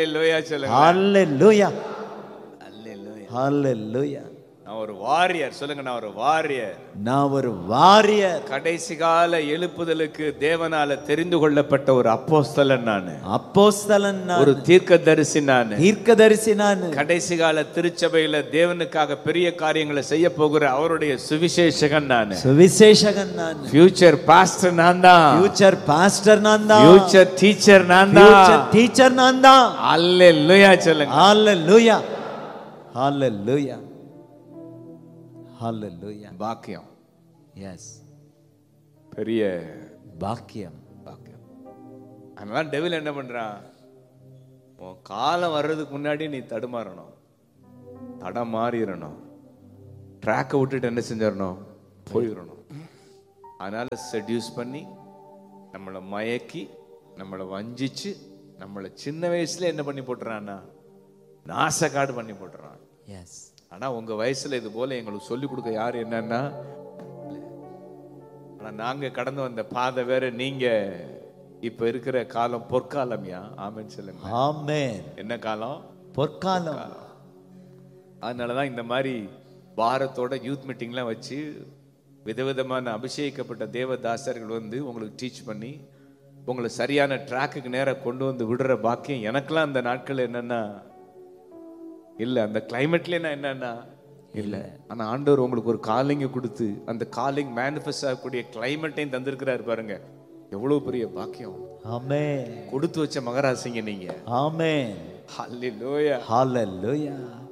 அல்லேலூயா சொல்லுங்க ஹalleluya அல்லேலூயா ஹalleluya நான் ஒரு வாரியர் சொல்லுங்க நான் ஒரு வாரியர் நான் ஒரு வாரியர் கடைசி கால எழுப்புதலுக்கு தேவனால தெரிந்து கொள்ளப்பட்ட ஒரு அப்போஸ்தலன் நான் அப்போஸ்தலன் நான் ஒரு தீர்க்கதரிசி நான் தீர்க்கதரிசி நான் கடைசி கால திருச்சபையில தேவனுக்காக பெரிய காரியங்களை செய்ய போகிற அவருடைய சுவிசேஷகன் நான் சுவிசேஷகன் நான் ஃபியூச்சர் பாஸ்டர் நான் தான் ஃபியூச்சர் பாஸ்டர் நான் தான் ஃபியூச்சர் டீச்சர் நான் ஃபியூச்சர் தான் டீச்சர் நான் தான் அல்லேலூயா சொல்லுங்க ஹalleluya ஹalleluya ஹalleluya பாக்கியம் எஸ் பெரிய பாக்கியம் பாக்கியம் அதனால டெவில் என்ன பண்றான் உன் காலம் வர்றதுக்கு முன்னாடி நீ தடுமாறணும் தடம் மாறிடணும் ட்ராக்கை விட்டுட்டு என்ன செஞ்சிடணும் போயிடணும் அதனால செட்யூஸ் பண்ணி நம்மளை மயக்கி நம்மளை வஞ்சிச்சு நம்மளை சின்ன வயசுல என்ன பண்ணி போட்டுறான்னா நாசக்காடு பண்ணி போட்டுறான் எஸ் ஆனா உங்க வயசுல இது போல எங்களுக்கு சொல்லி கொடுக்க யாரு என்னன்னா ஆனா நாங்க கடந்து வந்த பாதை வேற நீங்க இப்ப இருக்கிற காலம் பொற்காலம்யா ஆமென்னு சொல்லுங்க ஆமென் என்ன காலம் பொற்காலம் அதனாலதான் இந்த மாதிரி வாரத்தோட யூத் மீட்டிங்லாம் வச்சு விதவிதமான அபிஷேகிக்கப்பட்ட தேவதாசர்கள் வந்து உங்களுக்கு டீச் பண்ணி உங்களை சரியான ட்ராக்குக்கு நேரா கொண்டு வந்து விடுற பாக்கியம் எனக்கெல்லாம் அந்த நாட்கள் என்னன்னா இல்ல அந்த கிளைமேட்ல நான் என்னன்னா இல்ல ஆனா ஆண்டவர் உங்களுக்கு ஒரு காலிங்க கொடுத்து அந்த காலிங் மேனிஃபெஸ்ட் ஆகக்கூடிய கிளைமேட்டையும் தந்திருக்கிறாரு பாருங்க எவ்வளவு பெரிய பாக்கியம் ஆமென் கொடுத்து வச்ச மகராசிங்க நீங்க ஆமென் ஹalleluya ஹalleluya